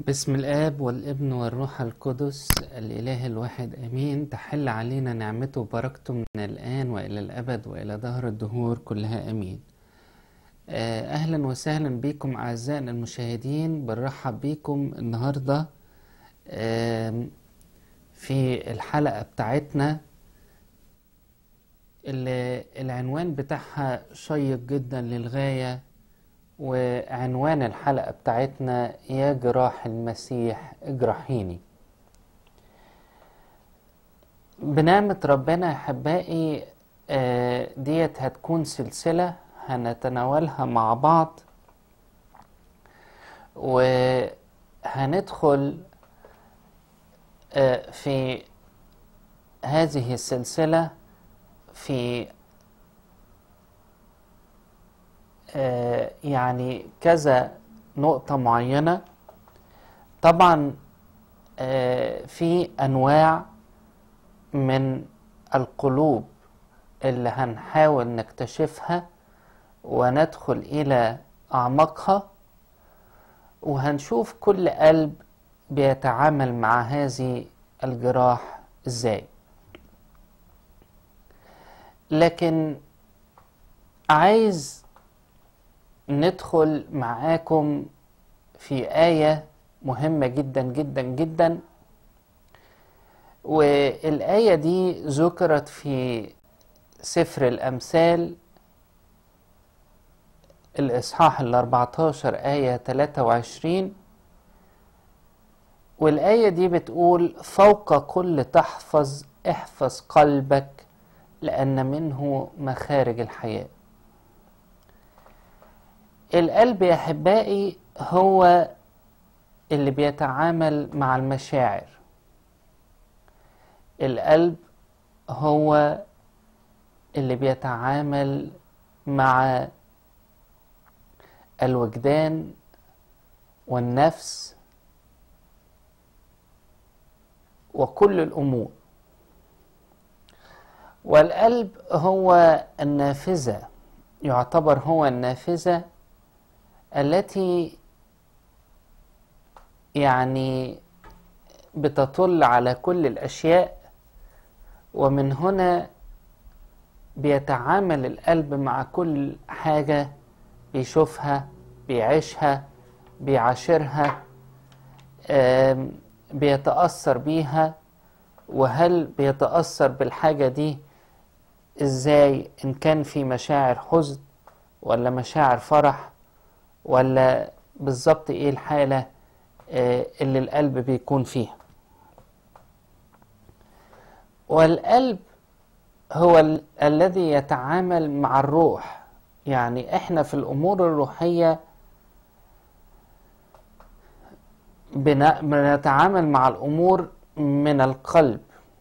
باسم الآب والابن والروح القدس الإله الواحد آمين تحل علينا نعمته وبركته من الآن وإلى الأبد وإلى دهر الدهور كلها آمين آه، أهلا وسهلا بكم أعزائنا المشاهدين بنرحب بكم النهاردة آم، في الحلقة بتاعتنا اللي العنوان بتاعها شيق جدا للغاية وعنوان الحلقة بتاعتنا يا جراح المسيح اجرحيني بنعمة ربنا يا أحبائي آه، ديت هتكون سلسلة هنتناولها مع بعض وهندخل آه، في هذه السلسلة في آه، يعني كذا نقطة معينة طبعا آه، في أنواع من القلوب اللي هنحاول نكتشفها وندخل إلى أعماقها وهنشوف كل قلب بيتعامل مع هذه الجراح إزاي لكن عايز ندخل معاكم في آية مهمة جدا جدا جدا والآية دي ذكرت في سفر الأمثال الإصحاح ال 14 آية 23 والآية دي بتقول فوق كل تحفظ احفظ قلبك لأن منه مخارج الحياة القلب يا أحبائي هو اللي بيتعامل مع المشاعر القلب هو اللي بيتعامل مع الوجدان والنفس وكل الأمور والقلب هو النافذة يعتبر هو النافذة التي يعني بتطل على كل الأشياء ومن هنا بيتعامل القلب مع كل حاجة بيشوفها بيعيشها بيعاشرها آم، بيتأثر بيها وهل بيتأثر بالحاجة دي ازاي ان كان في مشاعر حزن ولا مشاعر فرح ولا بالظبط ايه الحالة آه، اللي القلب بيكون فيها والقلب هو ال- الذي يتعامل مع الروح يعني احنا في الامور الروحية بن- بنتعامل مع الامور من القلب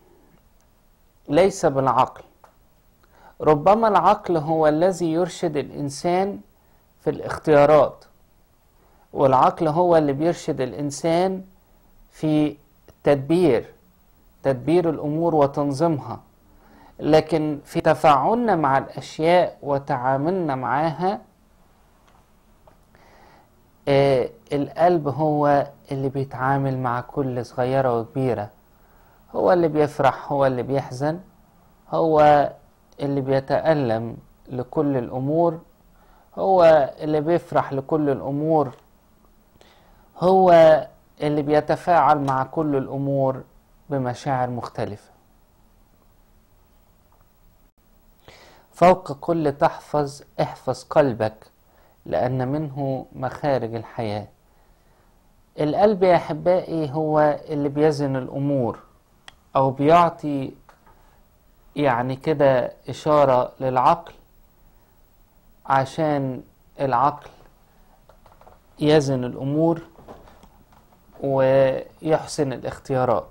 ليس بالعقل ربما العقل هو الذي يرشد الانسان في الاختيارات والعقل هو اللي بيرشد الإنسان في تدبير تدبير الأمور وتنظيمها لكن في تفاعلنا مع الأشياء وتعاملنا معاها آه القلب هو اللي بيتعامل مع كل صغيرة وكبيرة هو اللي بيفرح هو اللي بيحزن هو اللي بيتألم لكل الأمور هو اللي بيفرح لكل الأمور هو اللي بيتفاعل مع كل الأمور بمشاعر مختلفة فوق كل تحفظ احفظ قلبك لأن منه مخارج الحياة القلب يا أحبائي هو اللي بيزن الأمور أو بيعطي يعني كده إشارة للعقل عشان العقل يزن الأمور ويحسن الاختيارات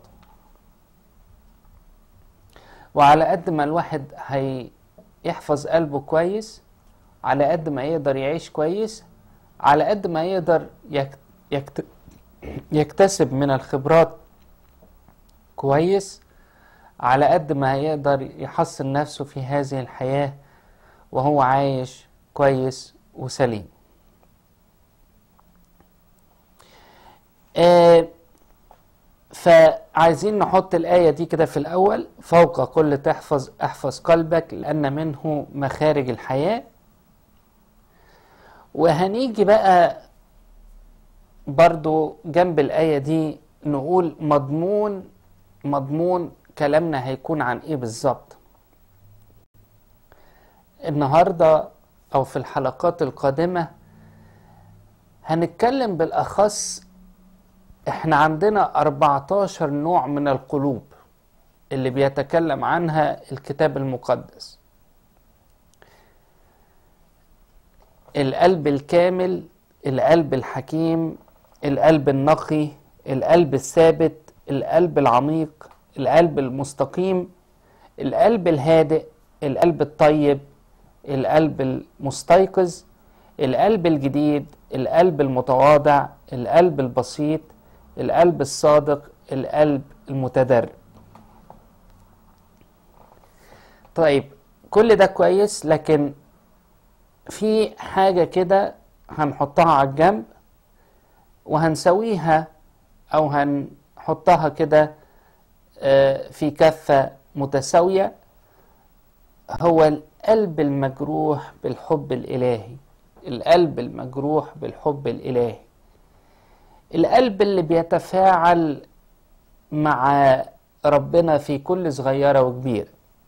وعلى قد ما الواحد هيحفظ قلبه كويس على قد ما يقدر يعيش كويس على قد ما يقدر يكت... يكت... يكتسب من الخبرات كويس على قد ما يقدر يحصن نفسه في هذه الحياة وهو عايش كويس وسليم آه فعايزين نحط الآية دي كده في الأول فوق كل تحفظ احفظ قلبك لأن منه مخارج الحياة وهنيجي بقى برضو جنب الآية دي نقول مضمون مضمون كلامنا هيكون عن ايه بالظبط النهارده او في الحلقات القادمه هنتكلم بالاخص احنا عندنا 14 نوع من القلوب اللي بيتكلم عنها الكتاب المقدس القلب الكامل القلب الحكيم القلب النقي القلب الثابت القلب العميق القلب المستقيم القلب الهادئ القلب الطيب القلب المستيقظ القلب الجديد القلب المتواضع القلب البسيط القلب الصادق القلب المتدرب طيب كل ده كويس لكن في حاجة كده هنحطها على الجنب وهنسويها أو هنحطها كده في كفة متساوية هو القلب المجروح بالحب الإلهي القلب المجروح بالحب الإلهي القلب اللي بيتفاعل مع ربنا في كل صغيرة وكبيرة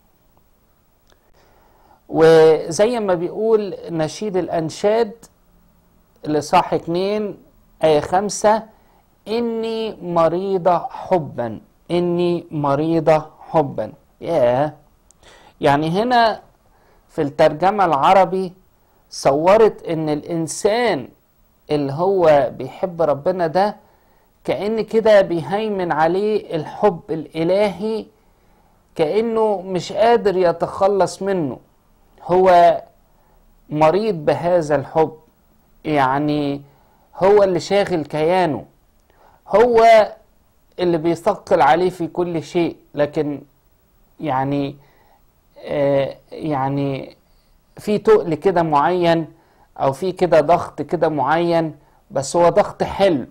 وزي ما بيقول نشيد الأنشاد لصاح اتنين آية خمسة إني مريضة حبا إني مريضة حبا ياه يعني هنا في الترجمة العربي صورت إن الإنسان اللي هو بيحب ربنا ده كأن كده بيهيمن عليه الحب الإلهي كأنه مش قادر يتخلص منه هو مريض بهذا الحب يعني هو اللي شاغل كيانه هو اللي بيثقل عليه في كل شيء لكن يعني آه يعني في تقل كده معين او في كده ضغط كده معين بس هو ضغط حلو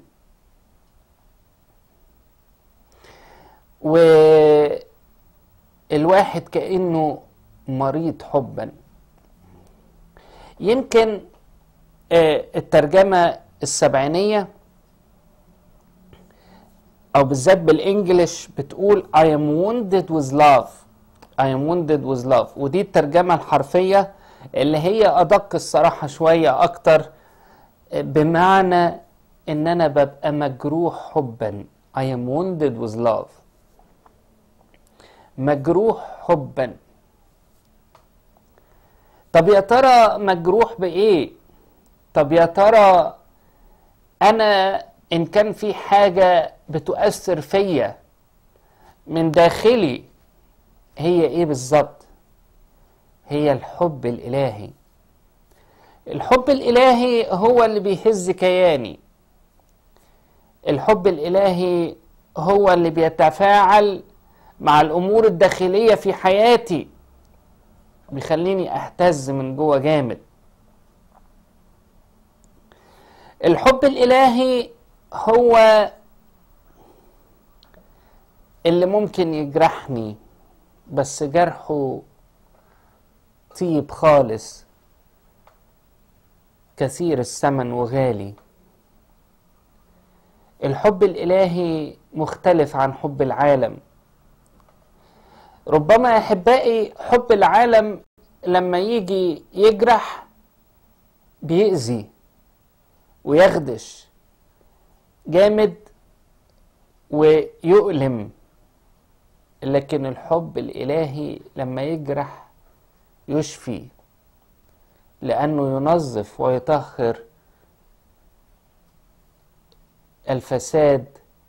والواحد كأنه مريض حبا يمكن آه الترجمة السبعينية او بالذات بالانجلش بتقول I am wounded with love I am wounded with love ودي الترجمة الحرفية اللي هي ادق الصراحة شوية اكتر بمعنى ان انا ببقى مجروح حبا I am wounded with love مجروح حبا طب يا ترى مجروح بايه طب يا ترى انا ان كان في حاجة بتؤثر فيا من داخلي هي ايه بالظبط هي الحب الالهي الحب الالهي هو اللي بيهز كياني الحب الالهي هو اللي بيتفاعل مع الامور الداخليه في حياتي بيخليني اهتز من جوه جامد الحب الالهي هو اللي ممكن يجرحني بس جرحه طيب خالص كثير الثمن وغالي الحب الالهي مختلف عن حب العالم ربما يا احبائي حب العالم لما يجي يجرح بيأذي ويخدش جامد ويؤلم لكن الحب الالهي لما يجرح يشفي لانه ينظف ويطهر الفساد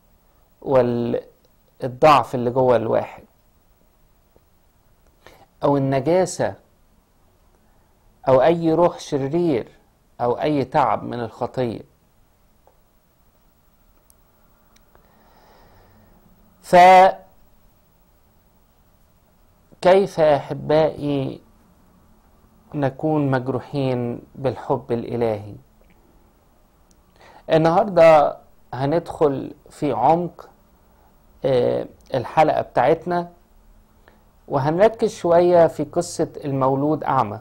والضعف اللي جوه الواحد او النجاسه او اي روح شرير او اي تعب من الخطيه ف كيف يا احبائي نكون مجروحين بالحب الالهي النهارده هندخل في عمق آه، الحلقة بتاعتنا وهنركز شوية في قصة المولود أعمى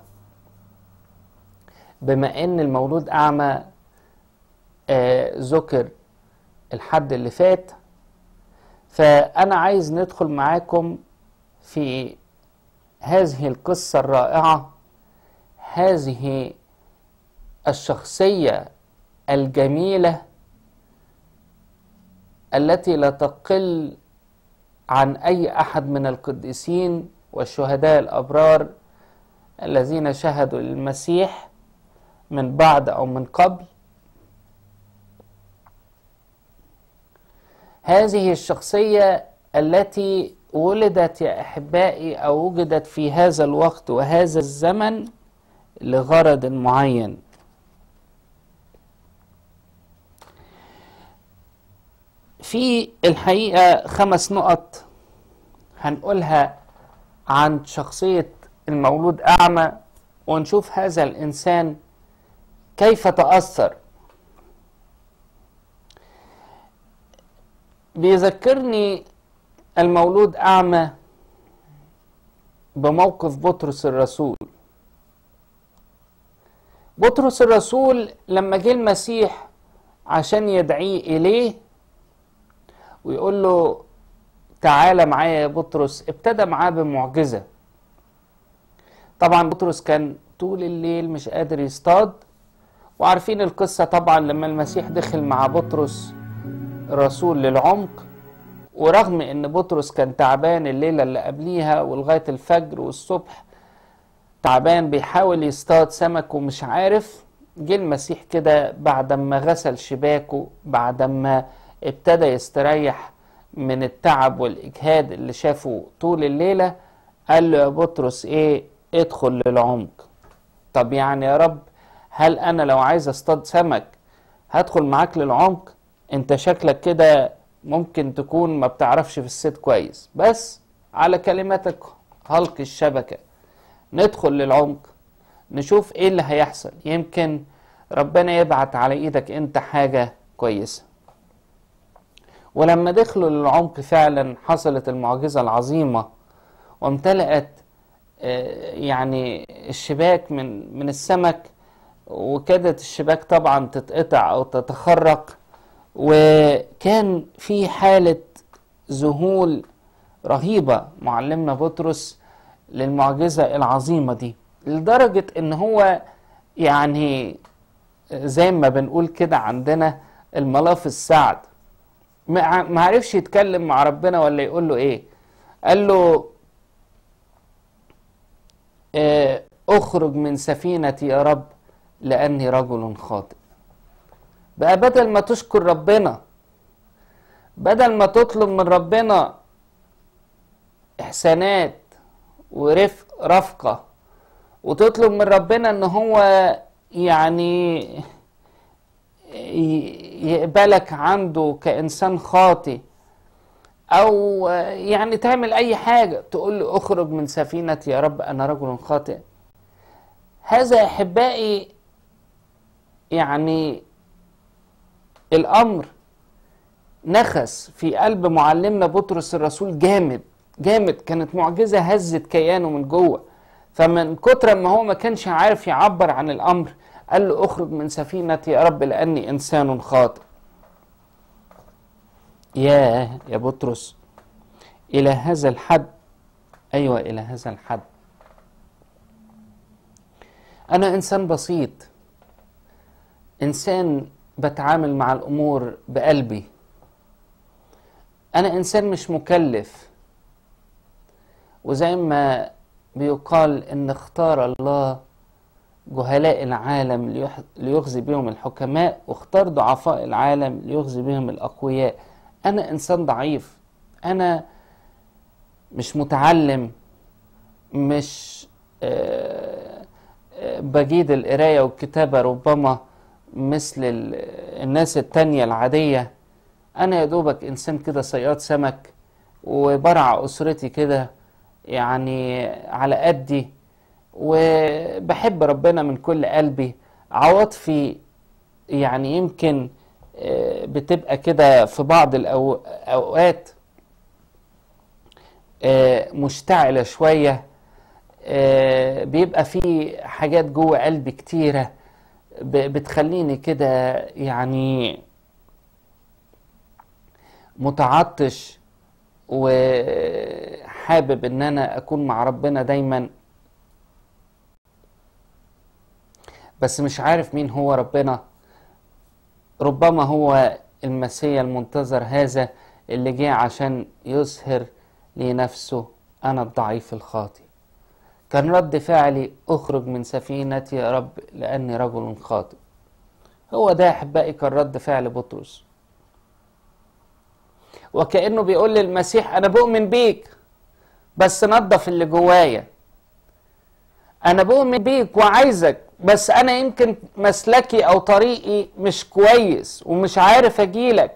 بما إن المولود أعمى آه، ذكر الحد اللي فات فأنا عايز ندخل معاكم في هذه القصة الرائعة هذه الشخصية الجميلة التي لا تقل عن أي أحد من القديسين والشهداء الأبرار الذين شهدوا للمسيح من بعد أو من قبل هذه الشخصية التي ولدت يا أحبائي أو وجدت في هذا الوقت وهذا الزمن لغرض معين في الحقيقة خمس نقط هنقولها عن شخصية المولود أعمى ونشوف هذا الإنسان كيف تأثر بيذكرني المولود أعمى بموقف بطرس الرسول بطرس الرسول لما جه المسيح عشان يدعيه إليه ويقول له تعالى معايا يا بطرس ابتدى معاه بمعجزة طبعا بطرس كان طول الليل مش قادر يصطاد وعارفين القصة طبعا لما المسيح دخل مع بطرس الرسول للعمق ورغم ان بطرس كان تعبان الليلة اللي قبليها ولغاية الفجر والصبح تعبان بيحاول يصطاد سمك ومش عارف جه المسيح كده بعد ما غسل شباكه بعد ما ابتدى يستريح من التعب والإجهاد اللي شافه طول الليلة قال له يا بطرس ايه ادخل للعمق طب يعني يا رب هل انا لو عايز اصطاد سمك هدخل معاك للعمق انت شكلك كده ممكن تكون ما بتعرفش في الصيد كويس بس على كلماتك هلق الشبكة ندخل للعمق نشوف ايه اللي هيحصل يمكن ربنا يبعت على ايدك انت حاجة كويسة ولما دخلوا للعمق فعلا حصلت المعجزة العظيمة وامتلأت يعني الشباك من من السمك وكادت الشباك طبعا تتقطع او تتخرق وكان في حالة ذهول رهيبة معلمنا بطرس للمعجزة العظيمة دي لدرجة ان هو يعني زي ما بنقول كده عندنا الملاف السعد ما عرفش يتكلم مع ربنا ولا يقول له ايه قال له اه اخرج من سفينتي يا رب لاني رجل خاطئ بقى بدل ما تشكر ربنا بدل ما تطلب من ربنا احسانات ورفق رفقه وتطلب من ربنا ان هو يعني يقبلك عنده كإنسان خاطي أو يعني تعمل أي حاجة تقول له أخرج من سفينتي يا رب أنا رجل خاطئ هذا أحبائي يعني الأمر نخس في قلب معلمنا بطرس الرسول جامد جامد كانت معجزة هزت كيانه من جوه فمن كتر ما هو ما كانش عارف يعبر عن الأمر قال له اخرج من سفينتي يا رب لاني انسان خاطئ ياه يا بطرس الى هذا الحد ايوه الى هذا الحد انا انسان بسيط انسان بتعامل مع الامور بقلبي انا انسان مش مكلف وزي ما بيقال ان اختار الله جهلاء العالم ليخزي بهم الحكماء واختار ضعفاء العالم ليخزي بهم الأقوياء أنا إنسان ضعيف أنا مش متعلم مش بجيد القراية والكتابة ربما مثل الناس التانية العادية أنا يا دوبك إنسان كده صياد سمك وبرع أسرتي كده يعني على قدي وبحب ربنا من كل قلبي عواطفي يعني يمكن آه، بتبقى كده في بعض الأوقات آه، مشتعلة شوية آه، بيبقى في حاجات جوه قلبي كتيرة ب- بتخليني كده يعني متعطش وحابب ان انا اكون مع ربنا دايما بس مش عارف مين هو ربنا ربما هو المسيا المنتظر هذا اللي جه عشان يظهر لنفسه انا الضعيف الخاطئ كان رد فعلي اخرج من سفينتي يا رب لاني رجل خاطئ هو ده يا احبائي كان رد فعل بطرس وكانه بيقول للمسيح انا بؤمن بيك بس نظف اللي جوايا انا بؤمن بيك وعايزك بس انا يمكن مسلكي او طريقي مش كويس ومش عارف اجيلك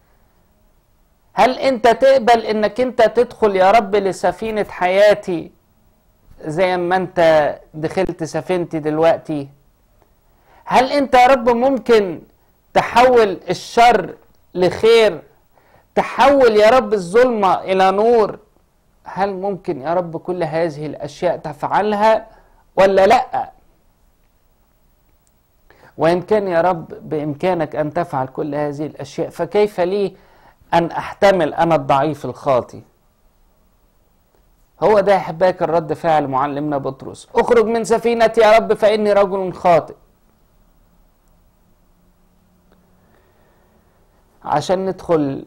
هل انت تقبل انك انت تدخل يا رب لسفينة حياتي زي ما انت دخلت سفينتي دلوقتي هل انت يا رب ممكن تحول الشر لخير تحول يا رب الظلمة الى نور هل ممكن يا رب كل هذه الاشياء تفعلها ولا لا وان كان يا رب بامكانك ان تفعل كل هذه الاشياء فكيف لي ان احتمل انا الضعيف الخاطي هو ده يا احبائي كان رد فعل معلمنا بطرس اخرج من سفينتي يا رب فاني رجل خاطئ عشان ندخل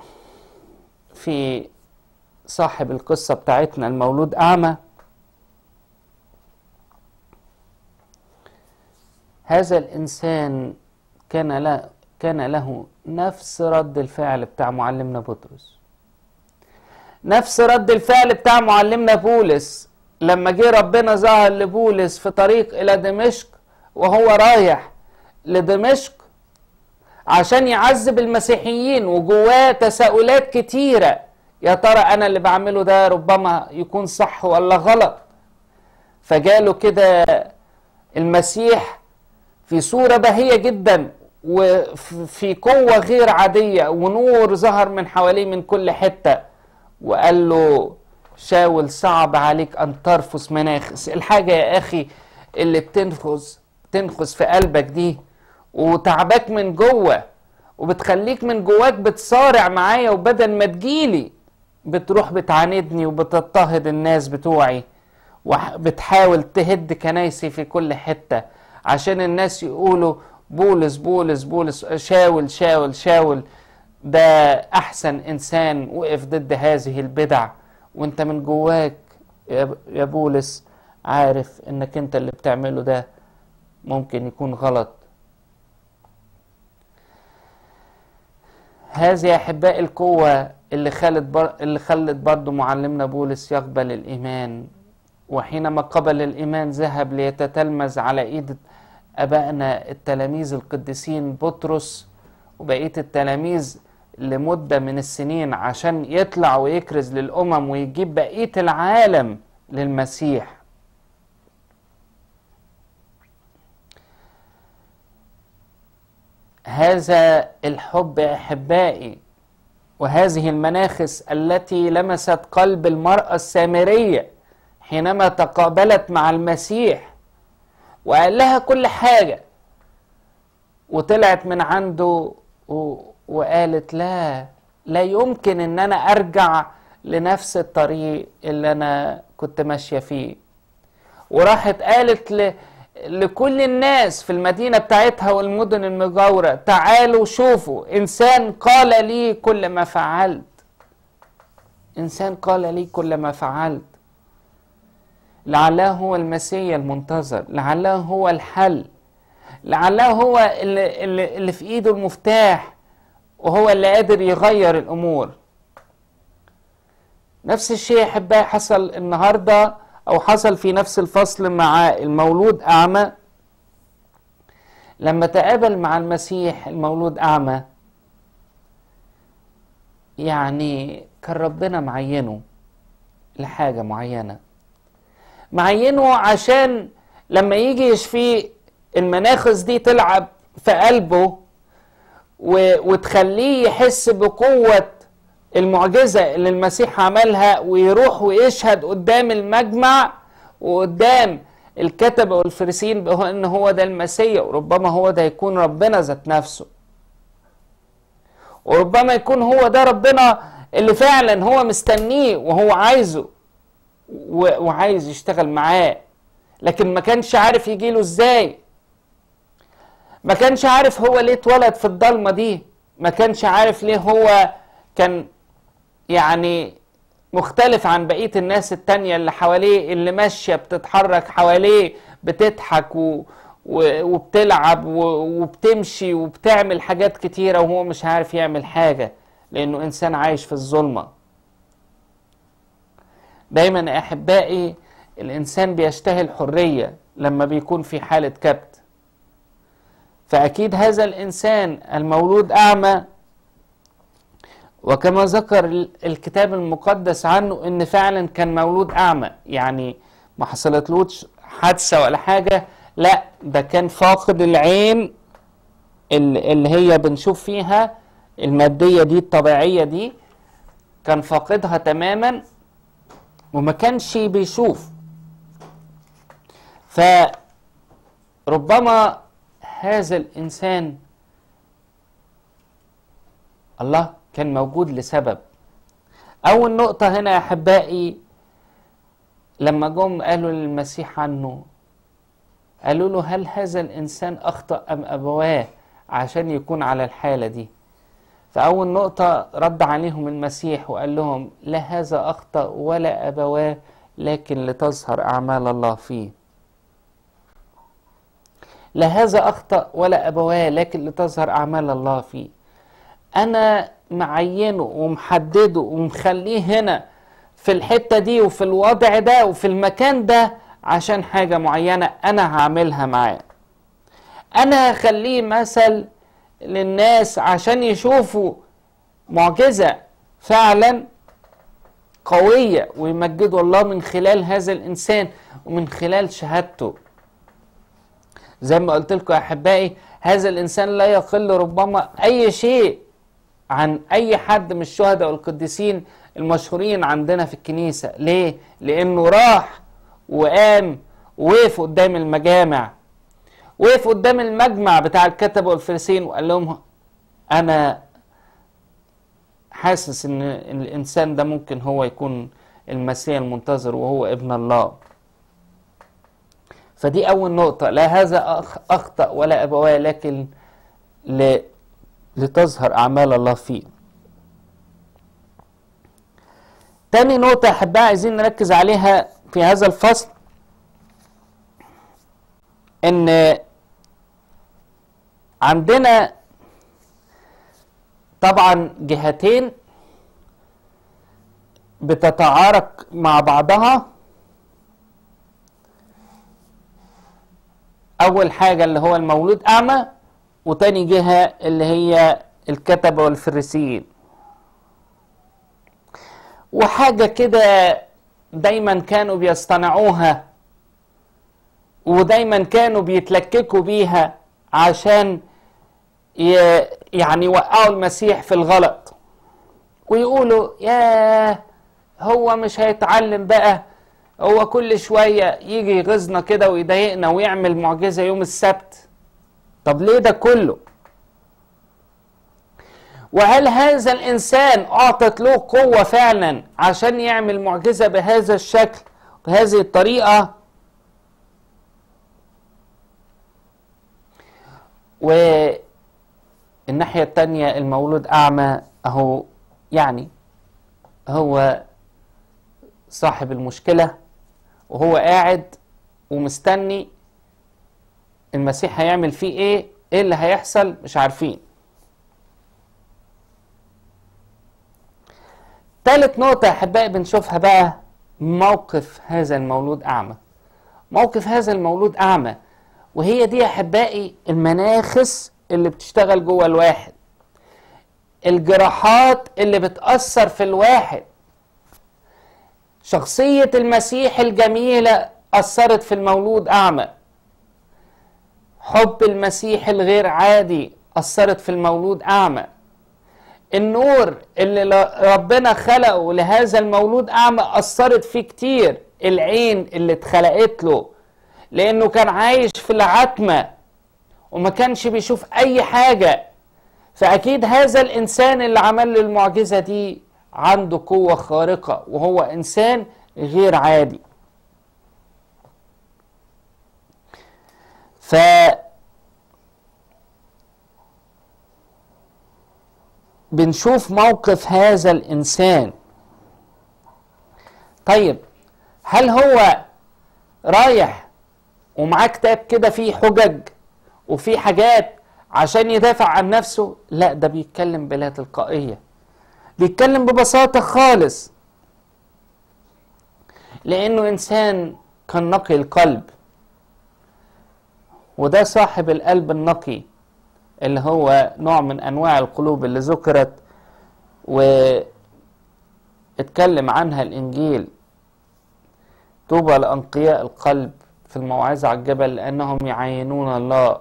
في صاحب القصة بتاعتنا المولود أعمى هذا الإنسان كان له كان له نفس رد الفعل بتاع معلمنا بطرس نفس رد الفعل بتاع معلمنا بولس لما جه ربنا ظهر لبولس في طريق إلى دمشق وهو رايح لدمشق عشان يعذب المسيحيين وجواه تساؤلات كتيرة يا ترى أنا اللي بعمله ده ربما يكون صح ولا غلط فجاله كده المسيح في صورة بهية جدا وفي قوة غير عادية ونور ظهر من حواليه من كل حتة وقال له شاول صعب عليك أن ترفس مناخس الحاجة يا أخي اللي بتنفس تنخس في قلبك دي وتعباك من جوه وبتخليك من جواك بتصارع معايا وبدل ما تجيلي بتروح بتعاندني وبتضطهد الناس بتوعي وبتحاول تهد كنايسي في كل حتة عشان الناس يقولوا بولس بولس بولس شاول شاول شاول ده أحسن إنسان وقف ضد هذه البدع وانت من جواك يا بولس عارف انك انت اللي بتعمله ده ممكن يكون غلط هذه يا احبائي القوه اللي خلت بر... اللي خلت برضه معلمنا بولس يقبل الايمان وحينما قبل الايمان ذهب ليتتلمذ على ايد ابائنا التلاميذ القديسين بطرس وبقيه التلاميذ لمده من السنين عشان يطلع ويكرز للامم ويجيب بقيه العالم للمسيح هذا الحب احبائي وهذه المناخس التي لمست قلب المراه السامريه حينما تقابلت مع المسيح وقال لها كل حاجه وطلعت من عنده و... وقالت لا لا يمكن ان انا ارجع لنفس الطريق اللي انا كنت ماشيه فيه وراحت قالت ل... لكل الناس في المدينة بتاعتها والمدن المجاورة تعالوا شوفوا إنسان قال لي كل ما فعلت إنسان قال لي كل ما فعلت لعله هو المسيا المنتظر لعله هو الحل لعله هو اللي, اللي, اللي في إيده المفتاح وهو اللي قادر يغير الأمور نفس الشيء يا أحبائي حصل النهارده او حصل في نفس الفصل مع المولود اعمى لما تقابل مع المسيح المولود اعمى يعني كان ربنا معينه لحاجه معينه معينه عشان لما يجي يشفيه المناخس دي تلعب في قلبه و- وتخليه يحس بقوة المعجزة اللي المسيح عملها ويروح ويشهد قدام المجمع وقدام الكتبة والفريسين بأن هو ده المسيح وربما هو ده يكون ربنا ذات نفسه وربما يكون هو ده ربنا اللي فعلا هو مستنيه وهو عايزه و- وعايز يشتغل معاه لكن ما كانش عارف يجيله ازاي ما كانش عارف هو ليه اتولد في الضلمه دي ما كانش عارف ليه هو كان يعني مختلف عن بقيه الناس التانية اللي حواليه اللي ماشيه بتتحرك حواليه بتضحك و... و... وبتلعب و... وبتمشي وبتعمل حاجات كتيره وهو مش عارف يعمل حاجه لانه انسان عايش في الظلمه دايما يا احبائي الانسان بيشتهي الحريه لما بيكون في حاله كبت فاكيد هذا الانسان المولود اعمى وكما ذكر ال- الكتاب المقدس عنه ان فعلا كان مولود اعمى يعني ما حصلتلوش حادثه ولا حاجه لا ده كان فاقد العين ال- اللي هي بنشوف فيها الماديه دي الطبيعيه دي كان فاقدها تماما وما كانش بيشوف فربما هذا الانسان الله كان موجود لسبب اول نقطه هنا يا احبائي لما جم قالوا للمسيح عنه قالوا له هل هذا الانسان اخطا ام ابواه عشان يكون على الحاله دي فأول نقطة رد عليهم المسيح وقال لهم لا هذا أخطأ ولا أبواه لكن لتظهر أعمال الله فيه لا هذا أخطأ ولا أبواه لكن لتظهر أعمال الله فيه أنا معينه ومحدده ومخليه هنا في الحتة دي وفي الوضع ده وفي المكان ده عشان حاجة معينة أنا هعملها معاه أنا هخليه مثل للناس عشان يشوفوا معجزة فعلا قوية ويمجدوا الله من خلال هذا الإنسان ومن خلال شهادته زي ما قلت لكم يا أحبائي هذا الإنسان لا يقل ربما أي شيء عن أي حد من الشهداء والقديسين المشهورين عندنا في الكنيسة ليه؟ لأنه راح وقام ووقف قدام المجامع وقف قدام المجمع بتاع الكتبة والفريسين وقال لهم أنا حاسس إن الإنسان ده ممكن هو يكون المسيح المنتظر وهو ابن الله فدي أول نقطة لا هذا أخ أخطأ ولا أبواه لكن ل... لتظهر أعمال الله فيه تاني نقطة أحبائي عايزين نركز عليها في هذا الفصل ان عندنا طبعا جهتين بتتعارك مع بعضها اول حاجة اللي هو المولود اعمى وتاني جهة اللي هي الكتبة والفريسيين وحاجة كده دايما كانوا بيصطنعوها ودايما كانوا بيتلككوا بيها عشان يعني يوقعوا المسيح في الغلط ويقولوا ياه هو مش هيتعلم بقى هو كل شوية يجي يغيظنا كده ويضايقنا ويعمل معجزة يوم السبت طب ليه ده كله وهل هذا الإنسان أعطت له قوة فعلا عشان يعمل معجزة بهذا الشكل بهذه الطريقة والناحية التانية المولود أعمى أهو يعني هو صاحب المشكلة وهو قاعد ومستني المسيح هيعمل فيه ايه ايه اللي هيحصل مش عارفين تالت نقطة يا أحبائي بنشوفها بقى موقف هذا المولود أعمى موقف هذا المولود أعمى وهي دي يا أحبائي المناخس اللي بتشتغل جوه الواحد الجراحات اللي بتأثر في الواحد شخصية المسيح الجميلة أثرت في المولود أعمى حب المسيح الغير عادي أثرت في المولود أعمى النور اللي ل- ربنا خلقه لهذا المولود أعمى أثرت فيه كتير العين اللي اتخلقت له لأنه كان عايش في العتمة وما كانش بيشوف أي حاجة فأكيد هذا الإنسان اللي عمل له المعجزة دي عنده قوة خارقة وهو إنسان غير عادي ف بنشوف موقف هذا الإنسان طيب هل هو رايح ومعاه كتاب كده فيه حجج وفيه حاجات عشان يدافع عن نفسه لا ده بيتكلم بلا تلقائية بيتكلم ببساطة خالص لأنه إنسان كان نقي القلب وده صاحب القلب النقي اللي هو نوع من أنواع القلوب اللي ذكرت واتكلم عنها الإنجيل طوبى لأنقياء القلب في الموعظة على الجبل لأنهم يعينون الله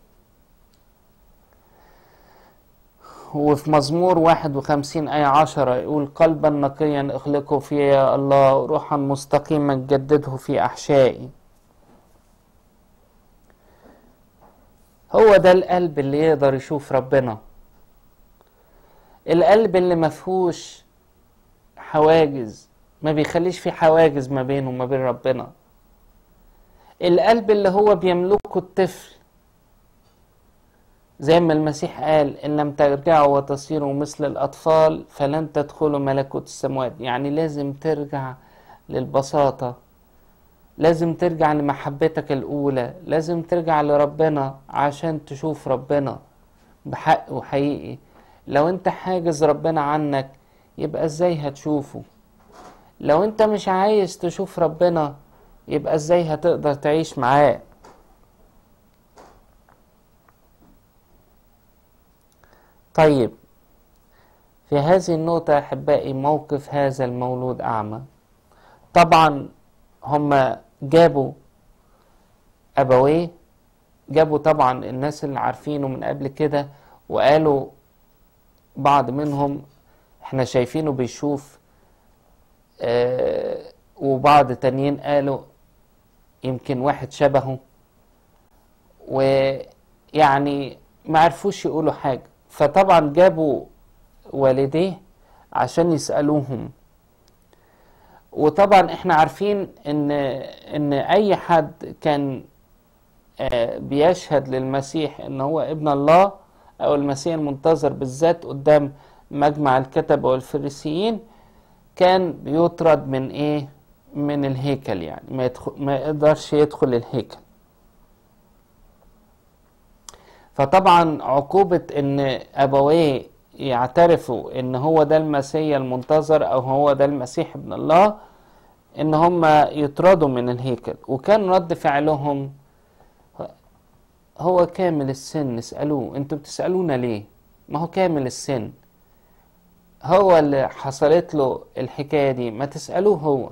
وفي مزمور واحد وخمسين آية عشرة يقول قلبا نقيا اخلقه في يا الله روحا مستقيما جدده في أحشائي هو ده القلب اللي يقدر يشوف ربنا القلب اللي مفهوش حواجز ما بيخليش في حواجز ما بينه وما بين ربنا القلب اللي هو بيملكه الطفل زي ما المسيح قال إن لم ترجعوا وتصيروا مثل الأطفال فلن تدخلوا ملكوت السماوات يعني لازم ترجع للبساطة لازم ترجع لمحبتك الأولى لازم ترجع لربنا عشان تشوف ربنا بحق وحقيقي لو انت حاجز ربنا عنك يبقى ازاي هتشوفه لو انت مش عايز تشوف ربنا يبقى ازاي هتقدر تعيش معاه طيب في هذه النقطة أحبائي موقف هذا المولود أعمى طبعا هم جابوا أبويه جابوا طبعا الناس اللي عارفينه من قبل كده وقالوا بعض منهم احنا شايفينه بيشوف آه وبعض تانيين قالوا يمكن واحد شبهه ويعني ما عرفوش يقولوا حاجة فطبعا جابوا والديه عشان يسألوهم وطبعا احنا عارفين ان ان اي حد كان آه بيشهد للمسيح ان هو ابن الله او المسيح المنتظر بالذات قدام مجمع الكتبة والفريسيين كان بيطرد من ايه من الهيكل يعني ما, يدخل ما يقدرش يدخل الهيكل فطبعا عقوبة ان ابويه يعترفوا ان هو ده المسيح المنتظر او هو ده المسيح ابن الله ان هم يطردوا من الهيكل وكان رد فعلهم هو كامل السن اسألوه انتوا بتسألونا ليه ما هو كامل السن هو اللي حصلت له الحكاية دي ما تسألوه هو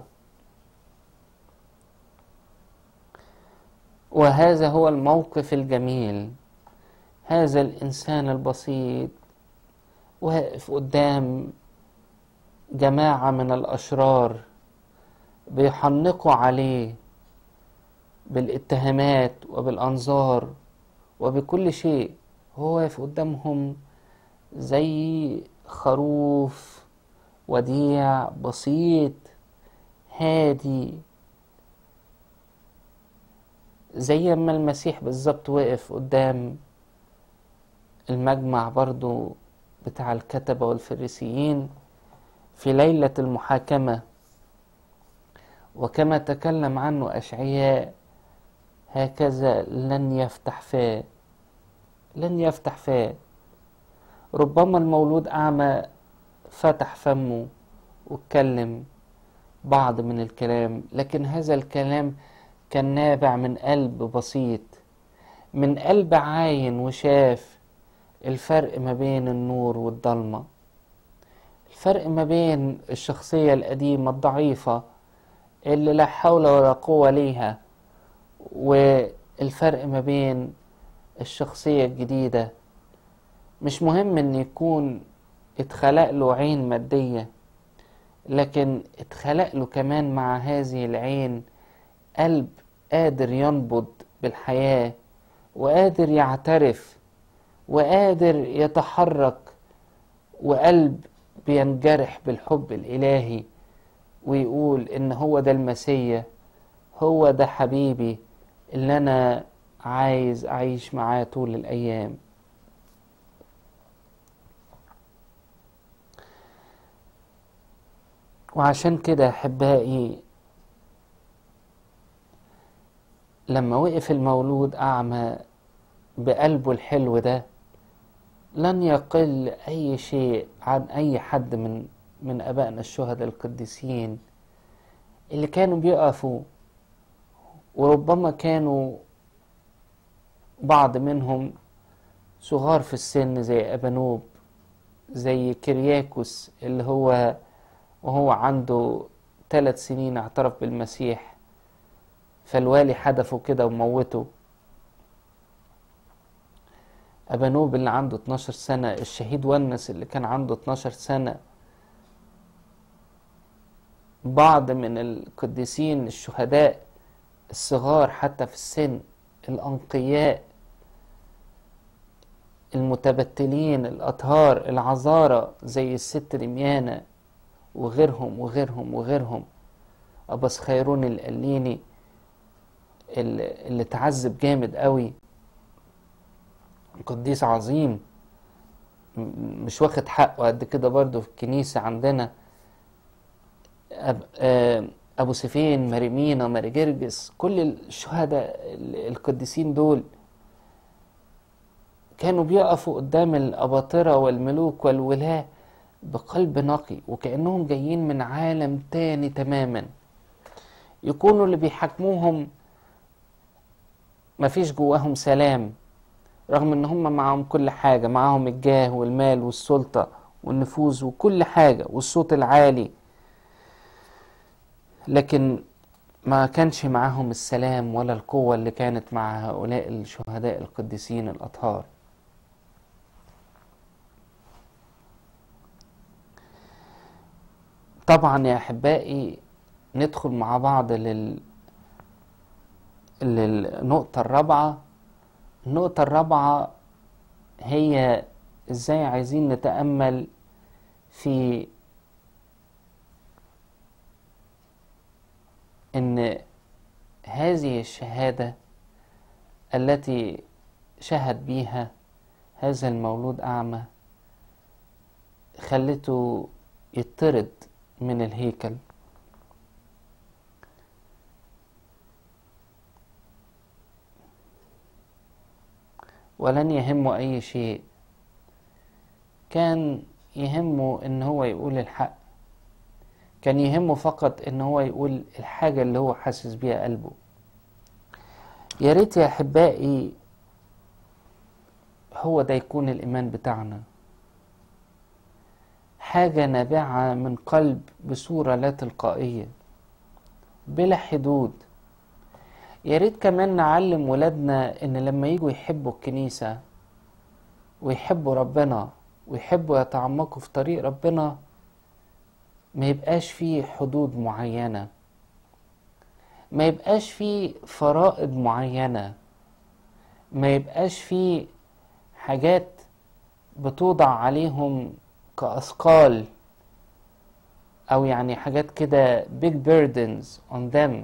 وهذا هو الموقف الجميل هذا الإنسان البسيط واقف قدام جماعة من الأشرار بيحنقوا عليه بالاتهامات وبالأنظار وبكل شيء هو واقف قدامهم زي خروف وديع بسيط هادي زي ما المسيح بالظبط وقف قدام المجمع برضو بتاع الكتبة والفريسيين في ليلة المحاكمة وكما تكلم عنه أشعياء هكذا لن يفتح فاه لن يفتح فاه ربما المولود أعمى فتح فمه واتكلم بعض من الكلام لكن هذا الكلام كان نابع من قلب بسيط من قلب عاين وشاف الفرق ما بين النور والضلمة الفرق ما بين الشخصية القديمة الضعيفة اللي لا حول ولا قوة ليها والفرق ما بين الشخصية الجديدة مش مهم ان يكون اتخلق له عين مادية لكن اتخلق له كمان مع هذه العين قلب قادر ينبض بالحياة وقادر يعترف وقادر يتحرك وقلب بينجرح بالحب الإلهي ويقول إن هو ده المسيا هو ده حبيبي اللي أنا عايز أعيش معاه طول الأيام وعشان كده أحبائي لما وقف المولود أعمى بقلبه الحلو ده لن يقل أي شيء عن أي حد من من أبائنا الشهداء القديسين اللي كانوا بيقفوا وربما كانوا بعض منهم صغار في السن زي أبانوب زي كرياكوس اللي هو وهو عنده ثلاث سنين اعترف بالمسيح فالوالي حدفه كده وموته أبانوب اللي عنده 12 سنة الشهيد ونس اللي كان عنده 12 سنة بعض من القديسين الشهداء الصغار حتى في السن الأنقياء المتبتلين الأطهار العذارى زي الست رميانة وغيرهم وغيرهم وغيرهم أباس خيرون القليني اللي, اللي تعذب جامد قوي قديس عظيم مش واخد حقه قد كده برضه في الكنيسة عندنا أب أبو سفين مريمينا ماري جرجس كل الشهداء القديسين دول كانوا بيقفوا قدام الأباطرة والملوك والولاة بقلب نقي وكأنهم جايين من عالم تاني تماما يكونوا اللي بيحاكموهم مفيش جواهم سلام رغم ان هم معاهم كل حاجة معاهم الجاه والمال والسلطة والنفوذ وكل حاجة والصوت العالي لكن ما كانش معاهم السلام ولا القوة اللي كانت مع هؤلاء الشهداء القديسين الأطهار طبعا يا أحبائي ندخل مع بعض لل... للنقطة الرابعة النقطة الرابعة هي ازاي عايزين نتأمل في ان هذه الشهادة التي شهد بيها هذا المولود أعمى خلته يطرد من الهيكل ولن يهمه أي شيء كان يهمه إن هو يقول الحق كان يهمه فقط إن هو يقول الحاجة اللي هو حاسس بيها قلبه يا ريت يا أحبائي هو ده يكون الإيمان بتاعنا حاجة نابعة من قلب بصورة لا تلقائية بلا حدود يا ريت كمان نعلم ولادنا ان لما يجوا يحبوا الكنيسة ويحبوا ربنا ويحبوا يتعمقوا في طريق ربنا ما يبقاش فيه حدود معينة ما يبقاش فيه فرائض معينة ما يبقاش فيه حاجات بتوضع عليهم كأثقال أو يعني حاجات كده big burdens on them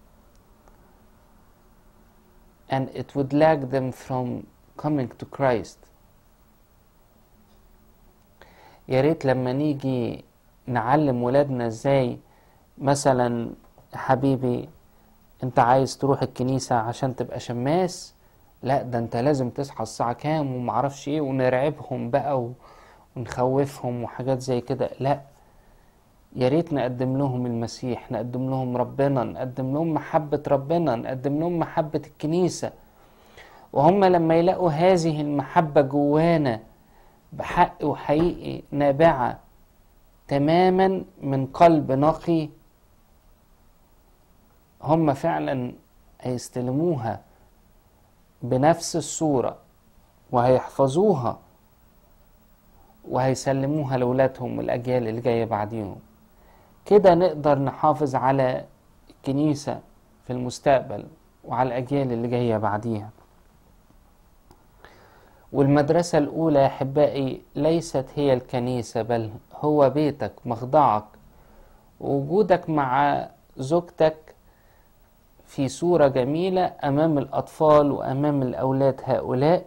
and it would lag them from coming to Christ يا ريت لما نيجي نعلم ولادنا ازاي مثلا حبيبي انت عايز تروح الكنيسة عشان تبقى شماس لا ده انت لازم تصحى الساعة كام ومعرفش ايه ونرعبهم بقى ونخوفهم وحاجات زي كده لا يا ريت نقدم لهم المسيح نقدم لهم ربنا نقدم لهم محبة ربنا نقدم لهم محبة الكنيسة وهم لما يلاقوا هذه المحبة جوانا بحق وحقيقي نابعة تماما من قلب نقي هم فعلا هيستلموها بنفس الصورة وهيحفظوها وهيسلموها لأولادهم والأجيال اللي جاية بعديهم كده نقدر نحافظ على الكنيسة في المستقبل وعلى الأجيال اللي جاية بعديها والمدرسة الأولى يا أحبائي ليست هي الكنيسة بل هو بيتك مخضعك وجودك مع زوجتك في صورة جميلة أمام الأطفال وأمام الأولاد هؤلاء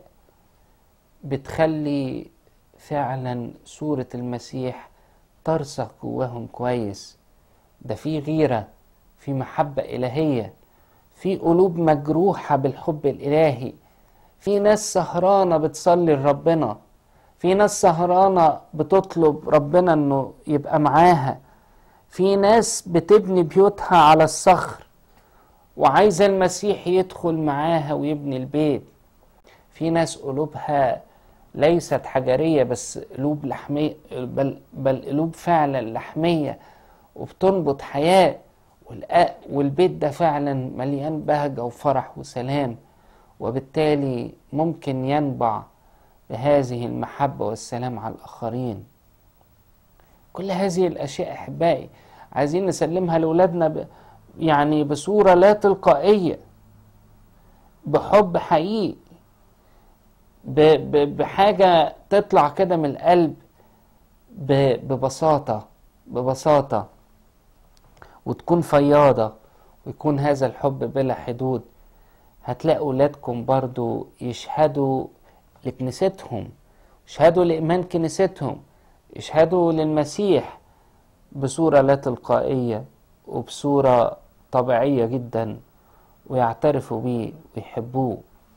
بتخلي فعلا صورة المسيح ترسخ جواهم كويس ده في غيرة في محبة إلهية في قلوب مجروحة بالحب الإلهي في ناس سهرانة بتصلي لربنا في ناس سهرانة بتطلب ربنا انه يبقى معاها في ناس بتبني بيوتها على الصخر وعايزة المسيح يدخل معاها ويبني البيت في ناس قلوبها ليست حجرية بس قلوب لحمية بل, بل قلوب فعلا لحمية وبتنبض حياة والبيت ده فعلا مليان بهجة وفرح وسلام وبالتالي ممكن ينبع بهذه المحبة والسلام على الآخرين كل هذه الأشياء أحبائي عايزين نسلمها لأولادنا ب... يعني بصورة لا تلقائية بحب حقيقي ب... ب... بحاجة تطلع كده من القلب ب... ببساطة ببساطة وتكون فياضة ويكون هذا الحب بلا حدود هتلاقوا أولادكم برضو يشهدوا لكنيستهم يشهدوا لإيمان كنيستهم يشهدوا للمسيح بصورة لا تلقائية وبصورة طبيعية جدا ويعترفوا بيه ويحبوه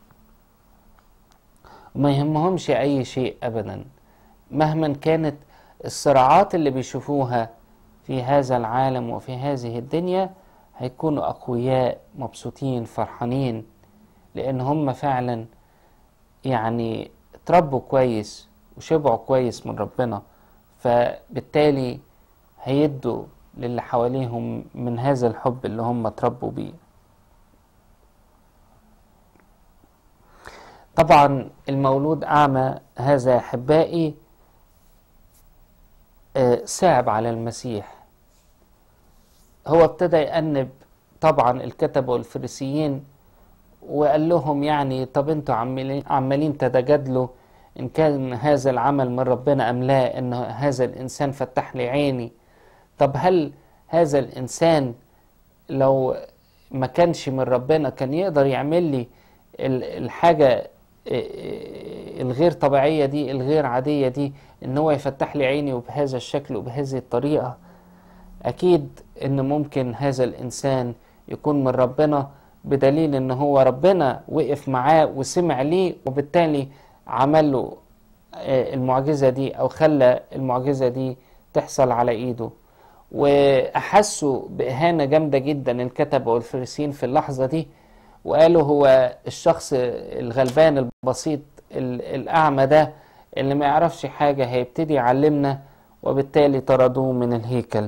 وما يهمهمش أي شيء أبدا مهما كانت الصراعات اللي بيشوفوها في هذا العالم وفي هذه الدنيا هيكونوا أقوياء مبسوطين فرحانين لأن هم فعلا يعني اتربوا كويس وشبعوا كويس من ربنا فبالتالي هيدوا للي حواليهم من هذا الحب اللي هم اتربوا بيه طبعا المولود أعمى هذا يا أحبائي صعب على المسيح هو ابتدى يأنب طبعا الكتبة والفريسيين وقال لهم يعني طب انتوا عمالين, عمالين تتجادلوا ان كان هذا العمل من ربنا ام لا ان هذا الانسان فتح لي عيني طب هل هذا الانسان لو ما كانش من ربنا كان يقدر يعمل لي الحاجة الغير طبيعية دي الغير عادية دي ان هو يفتح لي عيني وبهذا الشكل وبهذه الطريقة اكيد ان ممكن هذا الانسان يكون من ربنا بدليل ان هو ربنا وقف معاه وسمع ليه وبالتالي عمل له المعجزة دي او خلى المعجزة دي تحصل على ايده واحسوا باهانة جامدة جدا الكتبة والفريسين في اللحظة دي وقالوا هو الشخص الغلبان البسيط الاعمى ده اللي ما يعرفش حاجة هيبتدي يعلمنا وبالتالي طردوه من الهيكل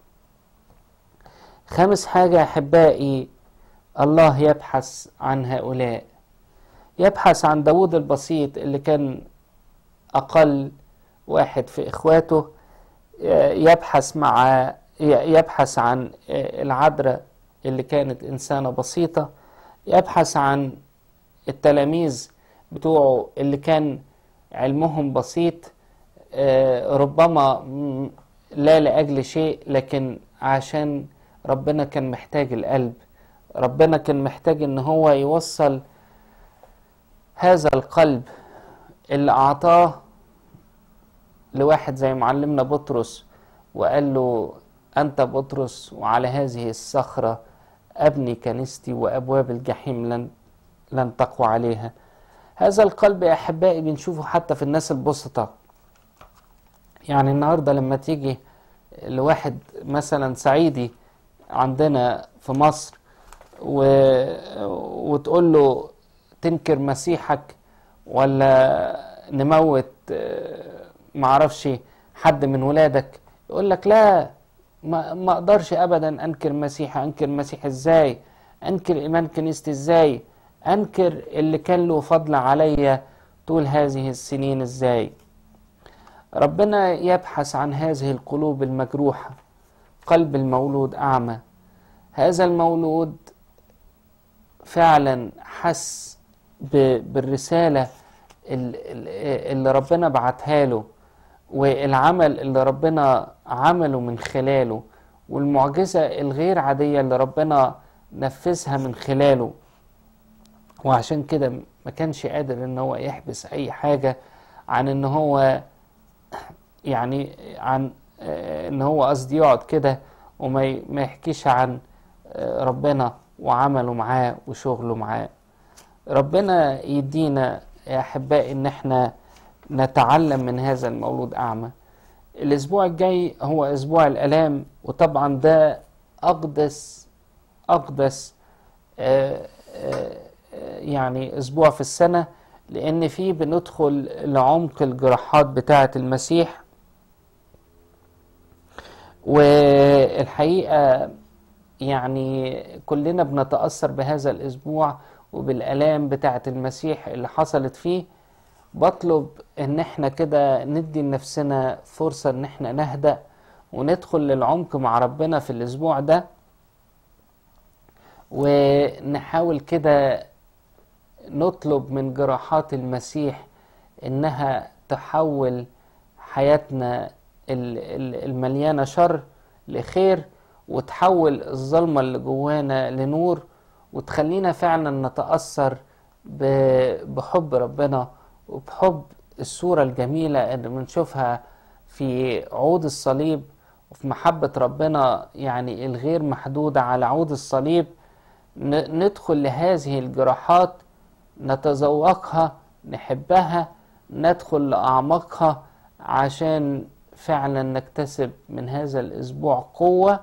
خامس حاجة أحبائي الله يبحث عن هؤلاء يبحث عن داود البسيط اللي كان أقل واحد في إخواته يبحث مع يبحث عن العذراء اللي كانت إنسانة بسيطة يبحث عن التلاميذ بتوعه اللي كان علمهم بسيط ربما لا لأجل شيء لكن عشان ربنا كان محتاج القلب ربنا كان محتاج ان هو يوصل هذا القلب اللي اعطاه لواحد زي معلمنا بطرس وقال له انت بطرس وعلى هذه الصخرة ابني كنيستي وابواب الجحيم لن لن تقوى عليها هذا القلب يا احبائي بنشوفه حتى في الناس البسطة يعني النهارده لما تيجي لواحد مثلا صعيدي عندنا في مصر و... وتقول له تنكر مسيحك ولا نموت معرفش حد من ولادك يقول لك لا ما, ما اقدرش ابدا انكر مسيح انكر مسيح ازاي انكر ايمان كنيستي ازاي انكر اللي كان له فضل عليا طول هذه السنين ازاي ربنا يبحث عن هذه القلوب المجروحة قلب المولود أعمى هذا المولود فعلا حس بالرسالة اللي ربنا بعتها له والعمل اللي ربنا عمله من خلاله والمعجزة الغير عادية اللي ربنا نفذها من خلاله وعشان كده ما كانش قادر ان هو يحبس اي حاجة عن ان هو يعني عن ان هو قصدي يقعد كده وما ما يحكيش عن ربنا وعمله معاه وشغله معاه ربنا يدينا يا احبائي ان احنا نتعلم من هذا المولود اعمى الاسبوع الجاي هو اسبوع الالام وطبعا ده اقدس اقدس آآ آآ يعني اسبوع في السنه لان فيه بندخل لعمق الجراحات بتاعه المسيح والحقيقه يعني كلنا بنتاثر بهذا الاسبوع وبالالام بتاعه المسيح اللي حصلت فيه بطلب ان احنا كده ندي لنفسنا فرصة ان احنا نهدأ وندخل للعمق مع ربنا في الاسبوع ده ونحاول كده نطلب من جراحات المسيح انها تحول حياتنا المليانة شر لخير وتحول الظلمة اللي جوانا لنور وتخلينا فعلا نتأثر بحب ربنا وبحب الصورة الجميلة اللي بنشوفها في عود الصليب وفي محبة ربنا يعني الغير محدودة على عود الصليب ندخل لهذه الجراحات نتذوقها نحبها ندخل لأعماقها عشان فعلا نكتسب من هذا الأسبوع قوة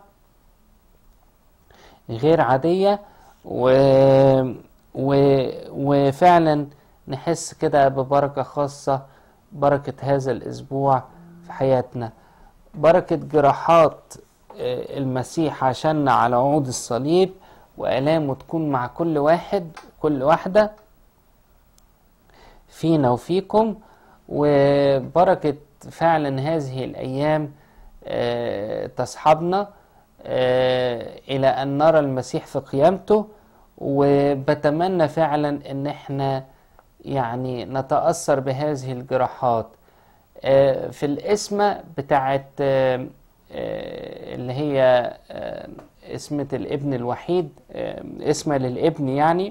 غير عادية و... و... وفعلا نحس كده ببركة خاصة بركة هذا الأسبوع في حياتنا بركة جراحات المسيح عشاننا على عود الصليب وآلامه تكون مع كل واحد كل واحدة فينا وفيكم وبركة فعلا هذه الأيام تصحبنا إلى أن نرى المسيح في قيامته وبتمنى فعلا أن احنا يعني نتأثر بهذه الجراحات في الاسمة بتاعت اللي هي اسمة الابن الوحيد اسمة للابن يعني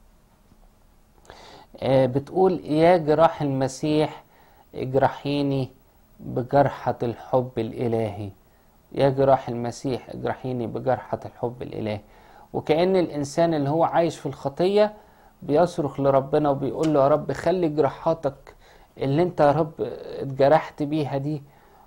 بتقول يا جراح المسيح اجرحيني بجرحة الحب الإلهي يا جراح المسيح اجرحيني بجرحة الحب الإلهي وكأن الإنسان اللي هو عايش في الخطية بيصرخ لربنا وبيقول له يا رب خلي جراحاتك اللي انت يا رب اتجرحت بيها دي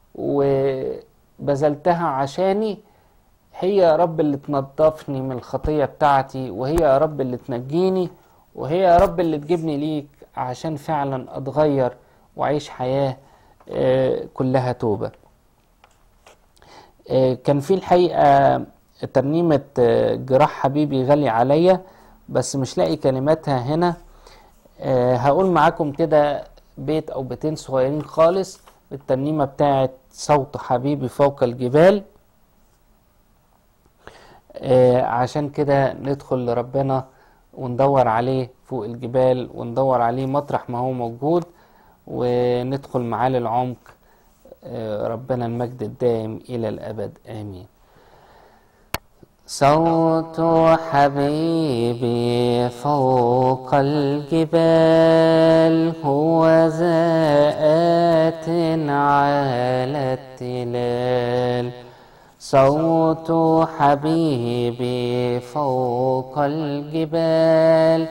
وبذلتها عشاني هي يا رب اللي تنظفني من الخطية بتاعتي وهي يا رب اللي تنجيني وهي يا رب اللي تجيبني ليك عشان فعلا اتغير واعيش حياة كلها توبة كان في الحقيقة ترنيمة جراح حبيبي غالي عليا بس مش لاقي كلماتها هنا هقول معاكم كده بيت او بيتين صغيرين خالص الترنيمة بتاعت صوت حبيبي فوق الجبال عشان كده ندخل لربنا وندور عليه فوق الجبال وندور عليه مطرح ما هو موجود وندخل معاه للعمق ربنا المجد الدائم إلى الأبد آمين صوت حبيبي فوق الجبال هو زاءات على التلال صوت حبيبي فوق الجبال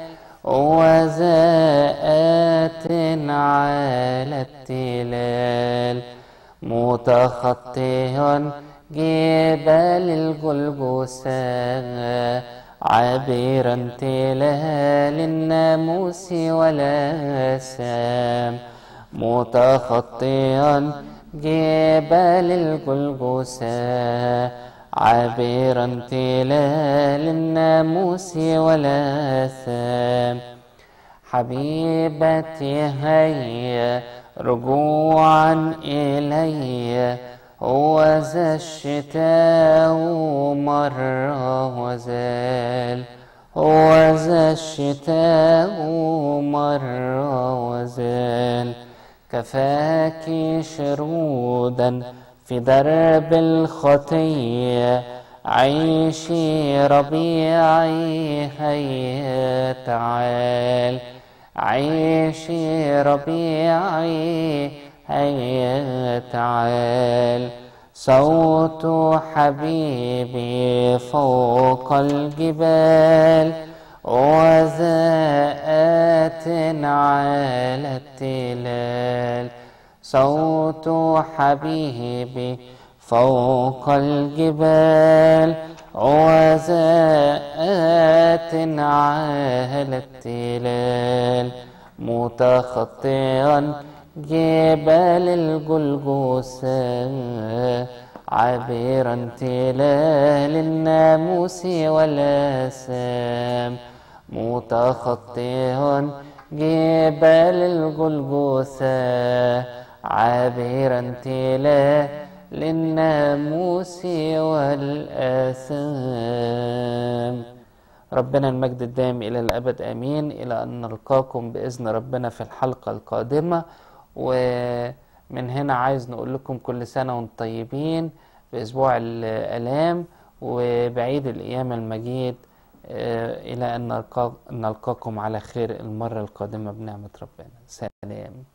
وزاءات على التلال متخطي جبال الجلجسا عابرا تلال الناموس والآثام متخطيا جبال الجلجسا عابرا تلال الناموس والآثام حبيبتي هيا رجوعا إلي هو ذا الشتاء مر وزال هو ذا الشتاء مر وزال كفاك شرودا في درب الخطية عيشي ربيعي هيا تعال عيشي ربيعي هيا تعال صوت حبيبي فوق الجبال وذاءات على التلال صوت حبيبي فوق الجبال وذاءات على التلال متخطئا جبال الجلجوسة عابرا تلال الناموس والآثام متخطئا جبال الجلجوسة عابرا تلال للناموس والآثام ربنا المجد الدائم إلى الأبد آمين إلى أن نلقاكم بإذن ربنا في الحلقة القادمة ومن هنا عايز نقول لكم كل سنة وانتم طيبين بأسبوع الآلام وبعيد الأيام المجيد إلى أن نلقاكم على خير المرة القادمة بنعمة ربنا سلام